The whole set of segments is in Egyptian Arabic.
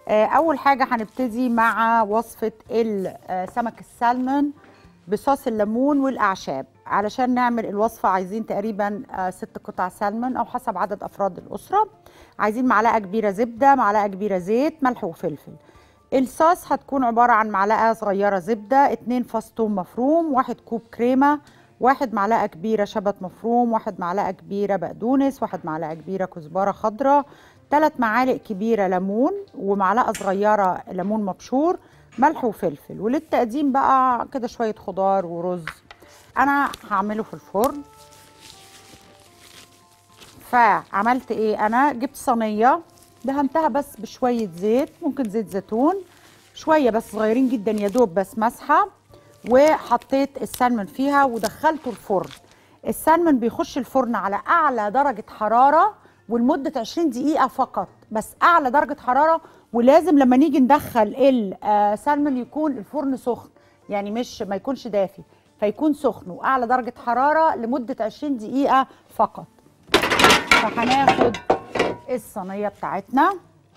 آه، اول حاجه هنبتدي مع وصفه ال- آه، سمك السلمون بصوص الليمون والاعشاب علشان نعمل الوصفه عايزين تقريبا آه، ست قطع سلمون او حسب عدد افراد الاسره عايزين معلقه كبيره زبده معلقه كبيره زيت ملح وفلفل الصوص هتكون عباره عن معلقه صغيره زبده اتنين فص ثوم مفروم واحد كوب كريمه واحد معلقه كبيره شبت مفروم واحد معلقه كبيره بقدونس واحد معلقه كبيره كزبره خضراء ثلاث معالق كبيره ليمون ومعلقه صغيره ليمون مبشور ملح وفلفل وللتقديم بقى كده شويه خضار ورز انا هعمله في الفرن فعملت ايه انا جبت صينيه دهنتها بس بشويه زيت ممكن زيت زيتون شويه بس صغيرين جدا يا دوب بس مسحه وحطيت السلمون فيها ودخلته الفرن السلمون بيخش الفرن على اعلى درجه حراره ولمده 20 دقيقه فقط بس اعلى درجه حراره ولازم لما نيجي ندخل السلمون يكون الفرن سخن يعني مش ما يكونش دافي فيكون سخن واعلى درجه حراره لمده 20 دقيقه فقط فهناخد الصينيه بتاعتنا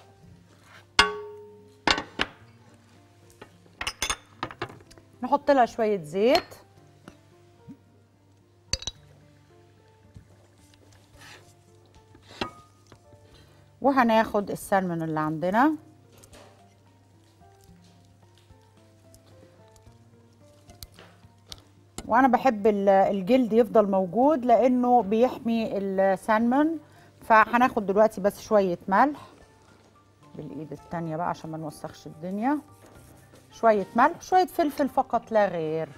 نحط لها شويه زيت وهناخد السلمون اللي عندنا وانا بحب ال- الجلد يفضل موجود لانه بيحمي السلمون فهناخد دلوقتي بس شويه ملح بالايد التانية بقى عشان ما نوسخش الدنيا شويه ملح شويه فلفل فقط لا غير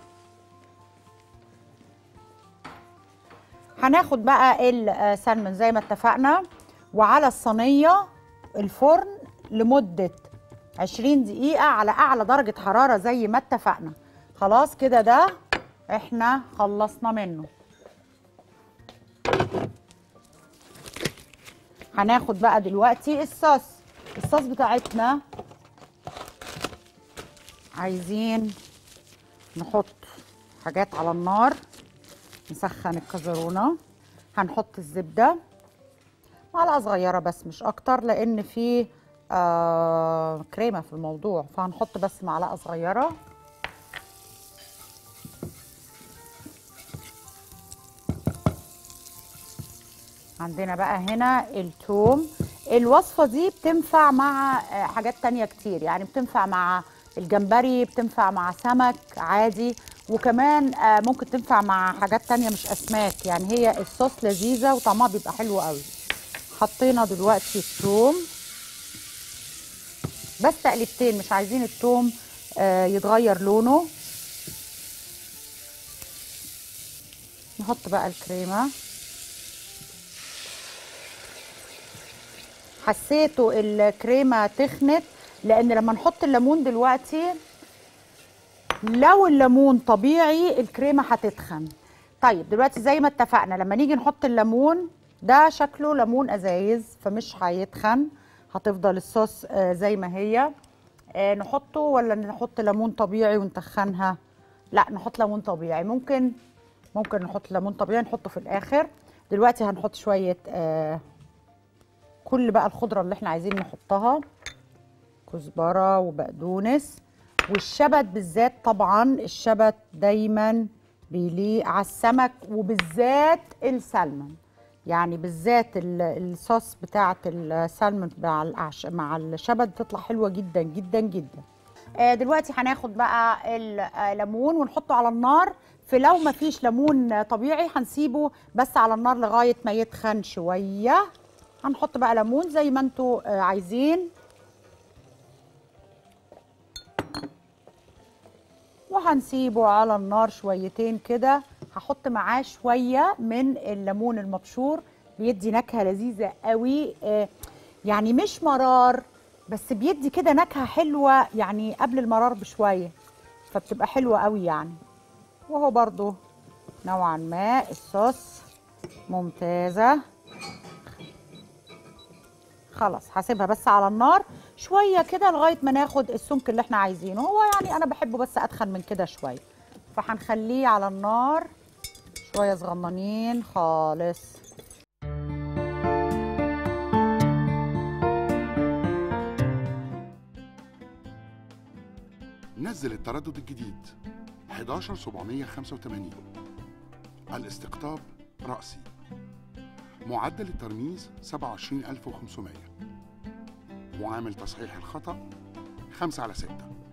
هناخد بقى السلمون زي ما اتفقنا وعلى الصينيه الفرن لمده 20 دقيقه على اعلى درجه حراره زي ما اتفقنا خلاص كده ده احنا خلصنا منه هناخد بقى دلوقتي الصوص الصوص بتاعتنا عايزين نحط حاجات على النار نسخن الكزرونه هنحط الزبده معلقه صغيره بس مش اكتر لان في آه كريمه في الموضوع فهنحط بس معلقه صغيره عندنا بقى هنا التوم الوصفة دي بتنفع مع آه، حاجات تانية كتير يعني بتنفع مع الجمبري بتنفع مع سمك عادي وكمان آه، ممكن تنفع مع حاجات تانية مش أسماك يعني هي الصوص لذيذة وطعمها بيبقى حلو قوي حطينا دلوقتي التوم بس تقليبتين مش عايزين التوم آه، يتغير لونه نحط بقى الكريمه حسيتوا الكريمه تخنت لان لما نحط الليمون دلوقتي لو الليمون طبيعي الكريمه هتتخن طيب دلوقتي زي ما اتفقنا لما نيجي نحط الليمون ده شكله ليمون ازايز فمش هيتخن هتفضل الصوص آه، زي ما هي آه، نحطه ولا نحط ليمون طبيعي ونتخنها لا نحط ليمون طبيعي ممكن ممكن نحط ليمون طبيعي نحطه في الاخر دلوقتي هنحط شويه آه كل بقى الخضره اللي احنا عايزين نحطها كزبره وبقدونس والشبت بالذات طبعا الشبت دايما بيليق على السمك وبالذات السلمون يعني بالذات ال- الصوص بتاعه السلمون مع الأعش- مع الشبت بتطلع حلوه جدا جدا جدا آه، دلوقتي هناخد بقى الليمون ونحطه على النار في لو ما فيش ليمون طبيعي هنسيبه بس على النار لغايه ما يتخن شويه هنحط بقى ليمون زي ما انتوا آه، عايزين وهنسيبه على النار شويتين كده هحط معاه شويه من الليمون المبشور بيدي نكهه لذيذه قوي آه، يعني مش مرار بس بيدي كده نكهه حلوه يعني قبل المرار بشويه فبتبقى حلوه قوي يعني وهو برضو نوعا ما الصوص ممتازه خلاص هسيبها بس على النار شويه كده لغايه ما ناخد السمك اللي احنا عايزينه هو يعني انا بحبه بس اتخن من كده شويه فهنخليه على النار شويه صغننين خالص نزل التردد الجديد 11785 الاستقطاب رأسي معدل الترميز 27500 معامل تصحيح الخطأ 5 على 6